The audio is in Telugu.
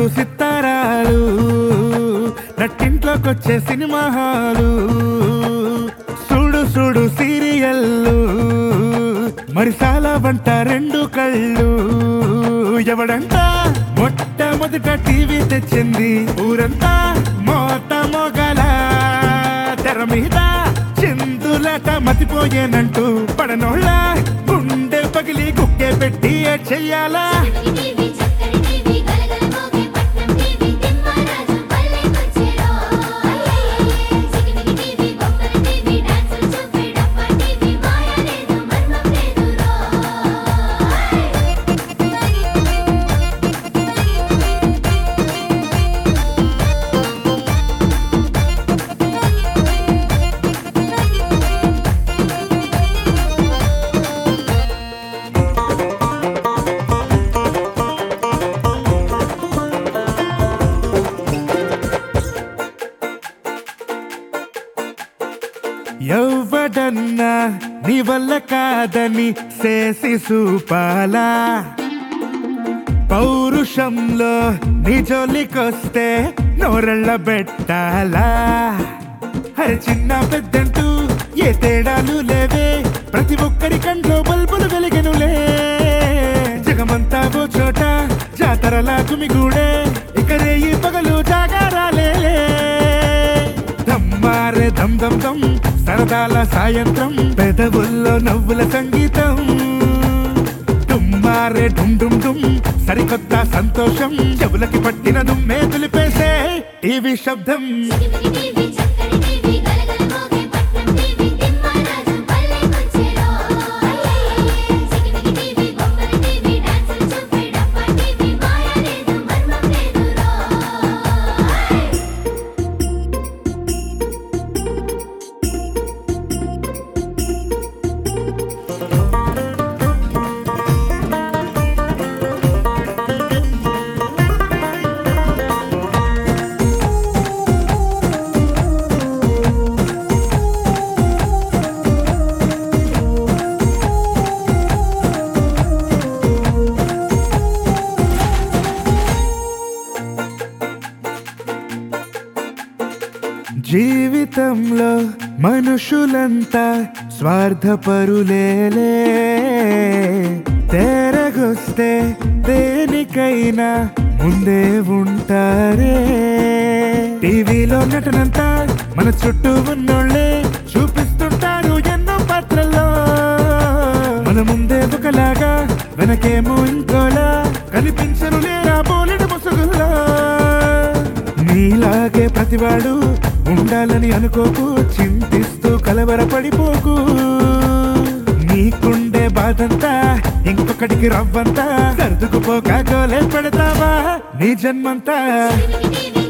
చూడు సితారాలు నట్టింట్లోకొచ్చే సినిమా హాలు చూడు చూడు సీరియల్లు మరి చాలా వంట రెండు కళ్ళు ఎవడంట మొట్టమొదట టీవీ తెచ్చింది ఊరంతా మోత మొగల తెర మీద చిందులట మతిపోయేనంటూ పడనోళ్ళ గుండె పగిలి కుక్కే పెట్టి చెయ్యాలా టీవీ చక్కని టీవీ గలగల మోగే పట్నం టీవీ తిమ్మరాజు పల్లెకొచ్చేరో చికిమికి టీవీ బొమ్మల టీవీ డాన్సులు చూపే డబ్బా టీవీ మాయ లేదు మర్మం లేదు రో ఎవ్వడన్నా నీ వల్ల కాదని చేసి సూపాలా పౌరుషంలో నీ జోలికొస్తే నోరళ్ళ పెట్టాలా అరే చిన్న పెద్దంటూ ఏ తేడాలు లేవే ప్రతి ఒక్కరి కంట్లో బల్బులు వెలిగెనులే జగమంతా ఓ చోట జాతరలా గుమిగూడే ఇక రేయి పగలు జాగారాలేలే దమ్మారే దమ్ దమ్ దమ్ సరదాల సాయంత్రం పెదవుల్లో నవ్వుల సంగీతం డుమ్మారే డుమ్ డుమ్ డుమ్ సరికొత్త సంతోషం చెవులకి పట్టిన దుమ్మే దులిపేసే టీవీ శబ్దం చికిమికి టీవీ చక్కని టీవీ గలగల మోగే పట్నం టీవీ తిమ్మరాజు పల్లెకొచ్చేరో చికిమికి టీవీ బొమ్మల టీవీ డాన్సులు చూపే డబ్బా టీవీ మాయ లేదు మర్మం లేదు రో జీవితంలో మనుషులంతా స్వార్థపరులేలే తెరగొస్తే దేనికైనా ముందే ఉంటారే టీవీలో నటనంతా మన చుట్టూ ఉన్నోళ్ళే చూపిస్తుంటారు ఎన్నో పాత్రల్లో మన ముందే ఒకలాగా వెనకేమో ఇంకోలా కనిపించరు లేరా బోలెడు ముసుగుల్లో నీలాగే ప్రతివాడు ఉండాలని అనుకోకు చింతిస్తూ కలవరపడిపోకు నీకుండే బాధంతా ఇంకొకటికి రవ్వంతా సర్దుకుపోక గోలే పెడతావా నీ జన్మంతా చికిమికి టీవీ